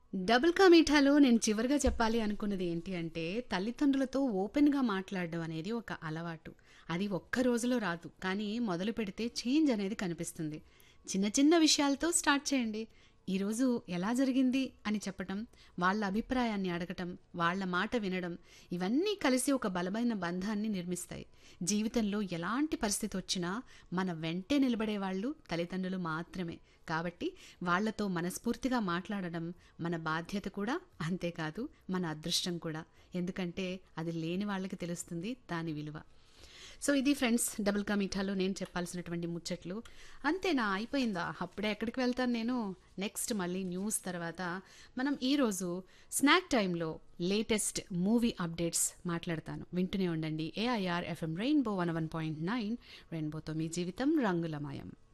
double కా మీఠాలో నేను చివరిగా చెప్పాలి అనుకున్నది ఏంటి అంటే తల్లిదండ్రులతో ఓపెన్గా మాట్లాడడం అనేది ఒక అలవాటు అది ఒక్క రోజులో రాదు కానీ మొదలు పెడితే చేంజ్ అనేది కనిపిస్తుంది చిన్న చిన్న విషయాలతో స్టార్ట్ చేయండి ఈరోజు ఎలా జరిగింది అని చెప్పటం వాళ్ళ అభిప్రాయాన్ని అడగటం వాళ్ళ మాట వినడం ఇవన్నీ కలిసి ఒక బలమైన బంధాన్ని నిర్మిస్తాయి జీవితంలో ఎలాంటి పరిస్థితి వచ్చినా మన వెంటే నిలబడే వాళ్ళు తల్లిదండ్రులు మాత్రమే కాబట్టి వాళ్లతో మనస్ఫూర్తిగా మాట్లాడడం మన బాధ్యత కూడా అంతేకాదు మన అదృష్టం కూడా ఎందుకంటే అది లేని వాళ్ళకి తెలుస్తుంది దాని విలువ సో ఇది ఫ్రెండ్స్ డబుల్ కా మీఠాలో నేను చెప్పాల్సినటువంటి ముచ్చట్లు అంతేనా అయిపోయిందా అప్పుడే ఎక్కడికి వెళ్తాను నేను నెక్స్ట్ మళ్ళీ న్యూస్ తర్వాత మనం ఈరోజు స్నాక్ టైంలో లేటెస్ట్ మూవీ అప్డేట్స్ మాట్లాడతాను వింటూనే ఉండండి AIR FM rainbow one one point nine రెయిన్బోతో మీ జీవితం రంగులమయం